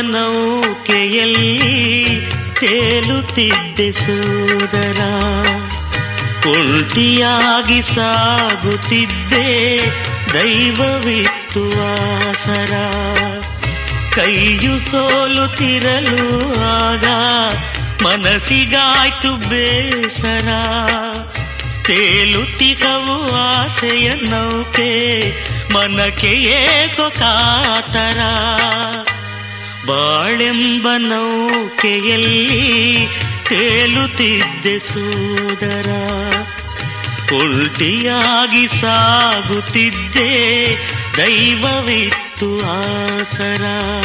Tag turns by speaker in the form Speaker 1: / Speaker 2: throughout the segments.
Speaker 1: ನೌಕೆಯಲ್ಲಿ ತೇಲುತ್ತಿದ್ದೆ ಸೋದರ ಒಂಟಿಯಾಗಿ ಸಾಗುತ್ತಿದ್ದೆ ದೈವವಿತ್ತು ಆಸರ ಕೈಯು ಸೋಲುತ್ತಿರಲು ಆಗ ಮನಸ್ಸಿಗಾಯ್ತು ಬೇಸರ ತೇಲುತ್ತಿಹವು ಆಸೆಯ ನೌಕೆ ಮನಕ್ಕೆ ಏಕೋ ಕಾತರ ಬಾಳೆಂಬ ನೌಕೆಯಲ್ಲಿ ತೇಲುತ್ತಿದ್ದೆ ಸೋದರ ಉಲ್ಟಿಯಾಗಿ ಸಾಗುತ್ತಿದ್ದೆ ದೈವವಿತ್ತು ಆಸರ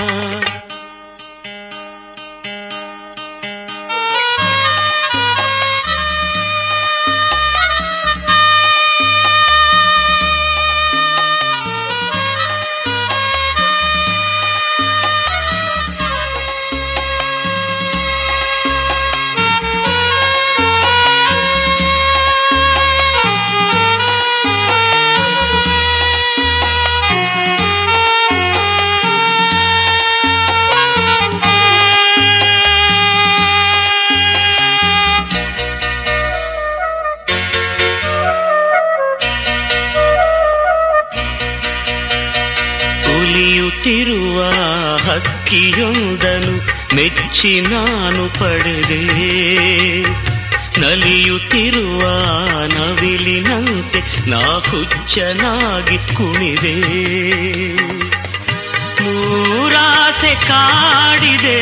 Speaker 1: ಉಲಿಯುತ್ತಿರುವ ಹಕ್ಕಿಯೊಂದನು ಮೆಚ್ಚಿ ನಾನು ಪಡೆದೆ ನಲಿಯುತ್ತಿರುವ ನವಿಲಿನಂತೆ ನಾ ಹುಚ್ಚನಾಗಿ ಕುಣಿದೆ ನೂರಾಸೆ ಕಾಡಿದೆ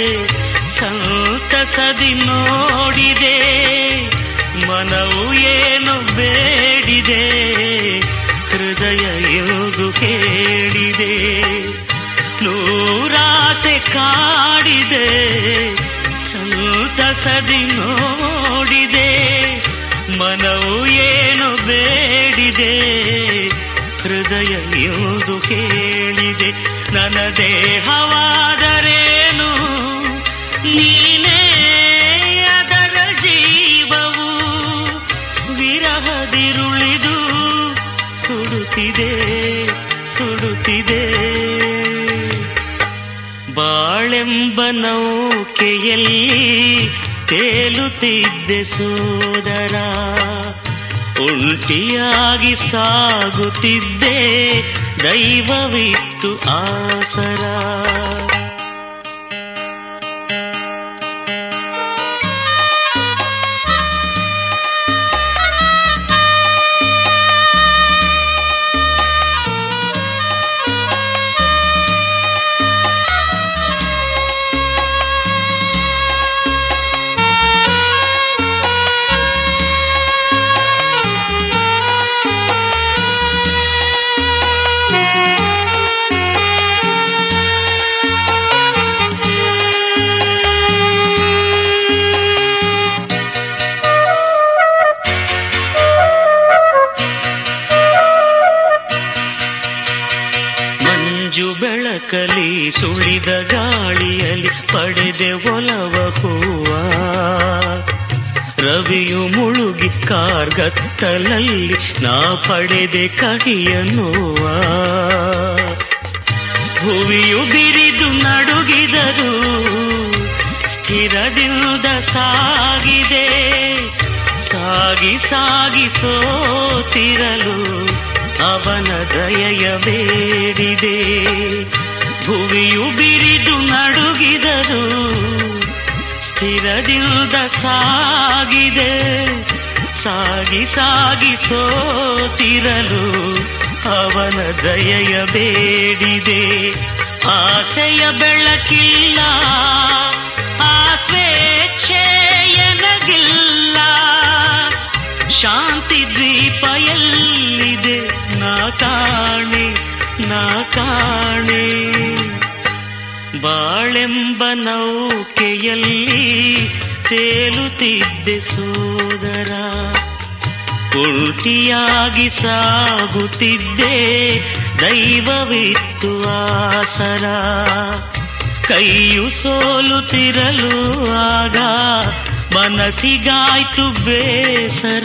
Speaker 1: ಸಂತಸದಿ ನೋಡಿದೆ ಮನವು ಏನು ಬೇಡಿದೆ ಹೃದಯ ಎಂದು ಕೇಳಿದೆ ನೂರಾಸೆ ಕಾಡಿದೆ ಸಂತಸದಿ ನೋಡಿದೆ ಮನವು ಏನು ಬೇಡಿದೆ ಹೃದಯ ಎಂದು ಕೇಳಿದೆ ನನ್ನ ದೇಹವಾದರೇನು ನೀನೇ ಅದರ ಜೀವವು ವಿರಹದಿರುಳಿದು ಸುಡುತ್ತಿದೆ ಸುಡುತ್ತಿದೆ ಬಾಳೆಂಬ ನೌಕೆಯಲ್ಲಿ ತೇಲುತ್ತಿದ್ದೆ ಸೋದರ ಒಂಟಿಯಾಗಿ ಸಾಗುತ್ತಿದ್ದೆ ದೈವವಿತ್ತು ಆಸರ ಮಂಜು ಬೆಳಕಲಿ ಸುಳಿದ ಗಾಳಿಯಲ್ಲಿ ಪಡೆದೆ ಒಲವ ಹೂವ ರವಿಯು ಮುಳುಗಿ ಕಾರ್ಗತ್ತಲಲ್ಲಿ ನಾ ಪಡೆದೆ ಕಹಿಯ ನೋವ ಭುವಿಯು ಬಿರಿದು ನಡುಗಿದರು ಸ್ಥಿರದಿಂದ ಸಾಗಿದೆ ಸಾಗಿ ಸಾಗಿ ಸೋತಿರಲು ಅವನ ದಯೆಯ ಬೇಡಿದೆ ಭುವಿಯು ಬಿರಿದು ನಡುಗಿದರು ಸ್ಥಿರದಿಂದ ಸಾಗಿದೆ ಸಾಗಿ ಸಾಗಿ ಸೋತಿರಲು ಅವನ ದಯೆಯ ಬೇಡಿದೆ ಆಸೆಯ ಬೆಳಕಿಲ್ಲ ಆ ಸ್ವೇಚ್ಛೆಯನಗಿಲ್ಲ ಶಾಂತಿ ದ್ವೀಪ ಎಲ್ಲಿದೆ ನಾ ಕಾಣೆ ನಾ ಕಾಣೆ ಬಾಳೆಂಬ ನೌಕೆಯಲ್ಲಿ ತೇಲುತ್ತಿದ್ದೆ ಸೋದರ ಉಲ್ಟಿಯಾಗಿ ಸಾಗುತ್ತಿದ್ದೆ ದೈವವಿತ್ತು ಆಸರ ಕೈಯು ಸೋಲುತ್ತಿರಲು ಆಗ ಮನಸ್ಸಿಗಾಯ್ತು ಬೇಸರ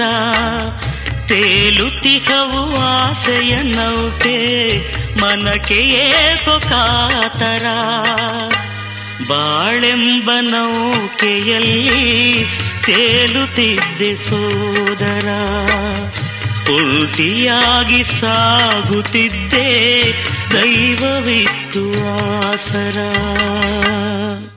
Speaker 1: ತೇಲುತಿಹವು ಆಸೆಯ ನೌಕೆ ಮನಕ್ಕೆ ಏಕೋ ಕಾತರ ಬಾಳೆಂಬ ನೌಕೆಯಲ್ಲಿ ತೇಲುತ್ತಿದ್ದೆ ಸೋದರ ಉಲ್ಟಿಯಾಗಿ ಸಾಗುತ್ತಿದ್ದೆ ದೈವವಿತ್ತು ಆಸರ